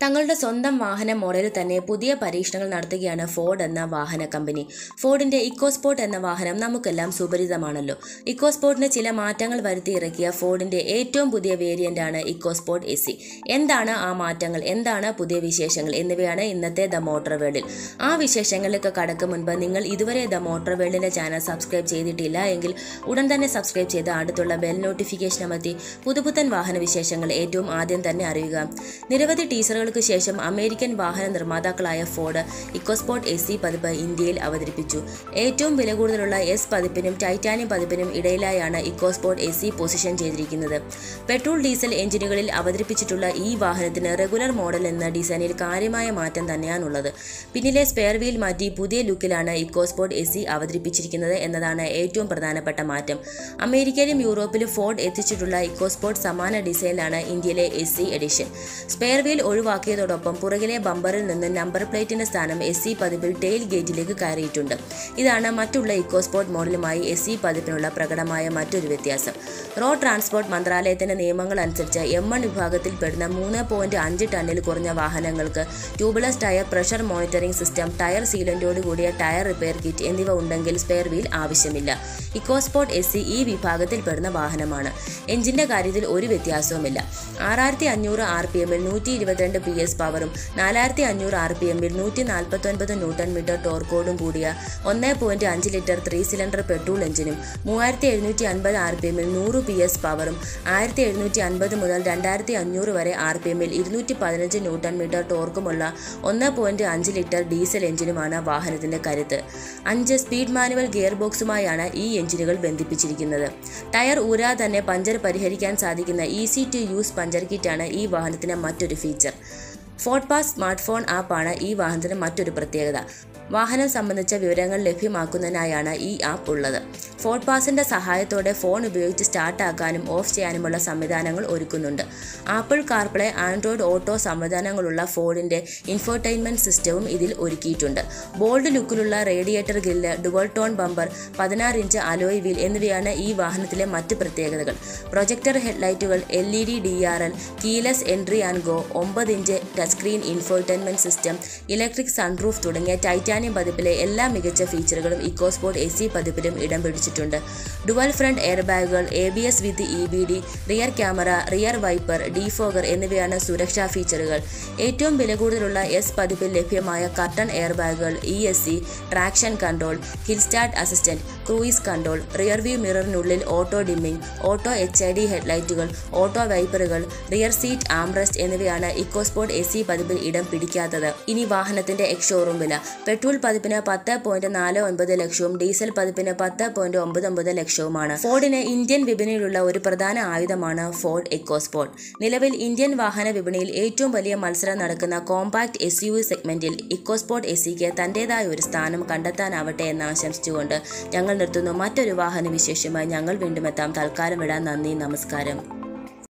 തങ്ങളുടെ സ്വന്തം വാഹന മോഡലിൽ തന്നെ പുതിയ പരീക്ഷണങ്ങൾ നടത്തുകയാണ് ഫോർഡ് എന്ന വാഹന കമ്പനി ഫോർഡിന്റെ ഇക്കോസ്പോർട്ട് എന്ന വാഹനം നമുക്കെല്ലാം സുപരിചിതമാണല്ലോ ഇക്കോസ്പോർട്ടിന് ചില മാറ്റങ്ങൾ വരുത്തി ഇറക്കിയ ഫോർഡിന്റെ ഏറ്റവും പുതിയ വേരിയന്റാണ് ഇക്കോസ്പോർട്ട് എ സി എന്താണ് ആ മാറ്റങ്ങൾ എന്താണ് പുതിയ വിശേഷങ്ങൾ എന്നിവയാണ് ഇന്നത്തെ ദ മോട്ടോർ വേൾഡിൽ ആ വിശേഷങ്ങളിലേക്ക് കടക്കും മുൻപ് നിങ്ങൾ ഇതുവരെ ദ മോട്ടോർ വേൾഡിന്റെ ചാനൽ സബ്സ്ക്രൈബ് ചെയ്തിട്ടില്ല എങ്കിൽ ഉടൻ തന്നെ സബ്സ്ക്രൈബ് ചെയ്ത് അടുത്തുള്ള ബെൽ നോട്ടിഫിക്കേഷൻ അമർത്തി പുതുപുത്തൻ വാഹന വിശേഷങ്ങൾ ഏറ്റവും ആദ്യം തന്നെ അറിയുക നിരവധി ടീസറുകൾക്ക് ശേഷം അമേരിക്കൻ വാഹന നിർമ്മാതാക്കളായ ഫോർഡ് ഇക്കോസ്പോർട്ട് എസ് സി പതിപ്പ് ഇന്ത്യയിൽ അവതരിപ്പിച്ചു ഏറ്റവും വില കൂടുതലുള്ള എസ് പതിപ്പിനും ടൈറ്റാനിയം പതിപ്പിനും ഇടയിലായാണ് ഇക്കോസ്പോർട്ട് എസ് സി പൊസിഷൻ ചെയ്തിരിക്കുന്നത് പെട്രോൾ ഡീസൽ എഞ്ചിനുകളിൽ അവതരിപ്പിച്ചിട്ടുള്ള ഈ വാഹനത്തിന് റെഗുലർ മോഡൽ എന്ന ഡിസൈനിൽ കാര്യമായ മാറ്റം തന്നെയാണുള്ളത് പിന്നിലെ സ്പെയർ വീൽ മാറ്റി പുതിയ ലുക്കിലാണ് ഇക്കോസ്പോർട്ട് എസ് സി അവതരിപ്പിച്ചിരിക്കുന്നത് എന്നതാണ് ഏറ്റവും പ്രധാനപ്പെട്ട മാറ്റം അമേരിക്കയിലും യൂറോപ്പിലും ഫോർഡ് എത്തിച്ചിട്ടുള്ള ഇക്കോസ്പോർട്ട് സമാന ഡിസൈനിലാണ് ഇന്ത്യയിലെ S C edition spare wheel ഒഴിവാക്കിയതോടൊപ്പം പുറകിലെ ബമ്പറിൽ നിന്ന് നമ്പർ പ്ലേറ്റിന്റെ സ്ഥാനം എസ് സി പതിപ്പിൽ ടെയിൽ ഗേറ്റിലേക്ക് കയറിയിട്ടുണ്ട് ഇതാണ് മറ്റുള്ള ഇക്കോസ്പോർട്ട് മോഡലുമായി എസ് സി പതിപ്പിനുള്ള പ്രകടമായ മറ്റൊരു വ്യത്യാസം റോഡ് ട്രാൻസ്പോർട്ട് മന്ത്രാലയത്തിന്റെ നിയമങ്ങൾ അനുസരിച്ച് എം വൺ വിഭാഗത്തിൽ പെടുന്ന മൂന്ന് പോയിന്റ് അഞ്ച് ടണ്ണിൽ കുറഞ്ഞ വാഹനങ്ങൾക്ക് tubeless tyre pressure monitoring system tyre സീലന്റോട് കൂടിയ ടയർ റിപ്പയർ കിറ്റ് എന്നിവ ഉണ്ടെങ്കിൽ സ്പെയർ വീൽ ആവശ്യമില്ല ഇക്കോസ്പോർട്ട് എസ് സി ഈ വിഭാഗത്തിൽ പെടുന്ന വാഹനമാണ് എഞ്ചിന്റെ കാര്യത്തിൽ ഒരു വ്യത്യാസവുമില്ല ആറായിരത്തി അഞ്ഞൂറ് ആർ പി എമ്മിൽ നൂറ്റി ഇരുപത്തിരണ്ട് പി എസ് പവറും നാലായിരത്തി അഞ്ഞൂറ് ആർ പി എമ്മിൽ നൂറ്റി നാൽപ്പത്തി ഒൻപത് ന്യൂട്ടൺ മീറ്റർ ടോർക്കോടും കൂടിയ ഒന്ന് പോയിന്റ് അഞ്ച് ലിറ്റർ ത്രീ സിലിണ്ടർ പെട്രോൾ എഞ്ചിനും മൂവായിരത്തി എഴുന്നൂറ്റി അൻപത് ആർ പി എമ്മിൽ നൂറ് പി എസ് പവറും ആയിരത്തി എഴുന്നൂറ്റി അൻപത് മുതൽ രണ്ടായിരത്തി അഞ്ഞൂറ് വരെ ആർ പി എമ്മിൽ ഇരുന്നൂറ്റി പതിനഞ്ച് ന്യൂട്ടൺ മീറ്റർ ടോർക്കുമുള്ള ഒന്ന് പോയിന്റ് അഞ്ച് ലിറ്റർ ഡീസൽ എഞ്ചിനുമാണ് വാഹനത്തിന്റെ കരുത്ത് അഞ്ച് സ്പീഡ് മാനുവൽ ഗിയർ ബോക്സുമായാണ് ഈ എഞ്ചിനുകൾ ബന്ധിപ്പിച്ചിരിക്കുന്നത് ടയർ ഊരാതെ തന്നെ പഞ്ചർ പരിഹരിക്കാൻ സാധിക്കുന്ന ഈസി ടു യൂസ് പഞ്ചർ കിറ്റാണ് ഈ വാഹനത്തിന്റെ മറ്റൊരു feature Ford Pass smart phone ആപ്പാണ് ഈ വാഹനത്തിന് മറ്റൊരു പ്രത്യേകത വാഹനം സംബന്ധിച്ച വിവരങ്ങൾ ലഭ്യമാക്കുന്നതിനായാണ് ഈ ആപ്പ് ഉള്ളത് ഫോർട്ട് പാസിന്റെ സഹായത്തോടെ ഫോൺ ഉപയോഗിച്ച് സ്റ്റാർട്ടാക്കാനും ഓഫ് ചെയ്യാനുമുള്ള സംവിധാനങ്ങൾ ഒരുക്കുന്നുണ്ട് ആപ്പിൾ കാർപ്ലേ ആൻഡ്രോയിഡ് ഓട്ടോ സംവിധാനങ്ങളുള്ള ഫോർഡിന്റെ ഇൻഫോർടൈൻമെന്റ് സിസ്റ്റവും ഇതിൽ ഒരുക്കിയിട്ടുണ്ട് ബോൾഡ് ലുക്കിലുള്ള radiator grill dual tone bumper പതിനാറ് ഇഞ്ച് അലോയ് വീൽ എന്നിവയാണ് ഈ വാഹനത്തിലെ മറ്റ് പ്രത്യേകതകൾ പ്രൊജക്ടർ ഹെഡ്ലൈറ്റുകൾ L E D D R L keyless entry and go ഒമ്പത് inch touch screen infotainment system electric sunroof തുടങ്ങിയ ടൈറ്റാനിയം പതിപ്പിലെ എല്ലാ മികച്ച ഫീച്ചറുകളും ഇക്കോസ്പോർട്ട് എ സി പതിപ്പിലും ഇടം പിടിച്ചിട്ടുണ്ട് ഡുവൽ ഫ്രണ്ട് എയർ ബാഗുകൾ A B S with E B D rear camera rear wiper defogger എന്നിവയാണ് സുരക്ഷാ ഫീച്ചറുകൾ ഏറ്റവും വില കൂടുതലുള്ള എസ് പതിപ്പിൽ ലഭ്യമായ കർട്ടൺ എയർ ബാഗുകൾ E S C traction control hill start assistant cruise control rear view മിററിനുള്ളിൽ auto dimming auto H I D ഹെഡ്ലൈറ്റുകൾ ഓട്ടോ വൈപ്പറുകൾ റിയർ സീറ്റ് ആംറസ്റ്റ് എന്നിവയാണ് ഇക്കോസ്പോർട്ട് എ സി പതിപ്പിൽ ഇടം പിടിക്കാത്തത് ഇനി വാഹനത്തിന്റെ എക്സ് ഷോറൂം വില പെട്രോൾ പതിപ്പിന് പത്ത് പോയിന്റ് നാല് ഒൻപത് ലക്ഷവും ഡീസൽ പതിപ്പിന് പത്ത് പോയിന്റ് ഒമ്പത് ഒമ്പത് ലക്ഷവുമാണ് ഫോർഡിന് ഇന്ത്യൻ വിപണിയിലുള്ള ഒരു പ്രധാന ആയുധമാണ് ഫോർഡ് എക്കോസ്പോർട്ട് നിലവിൽ ഇന്ത്യൻ വാഹന വിപണിയിൽ ഏറ്റവും വലിയ മത്സരം നടക്കുന്ന കോമ്പാക്ട് എസ് യു സെഗ്മെന്റിൽ ഇക്കോസ്പോർട്ട് എസ് സിക്ക് തന്റേതായ ഒരു സ്ഥാനം കണ്ടെത്താനാവട്ടെ എന്ന് ആശംസിച്ചുകൊണ്ട് ഞങ്ങൾ നിർത്തുന്നു മറ്റൊരു വാഹന വിശേഷമായി ഞങ്ങൾ വീണ്ടും എത്താം തൽക്കാലം വിടാൻ നന്ദി നമസ്കാരം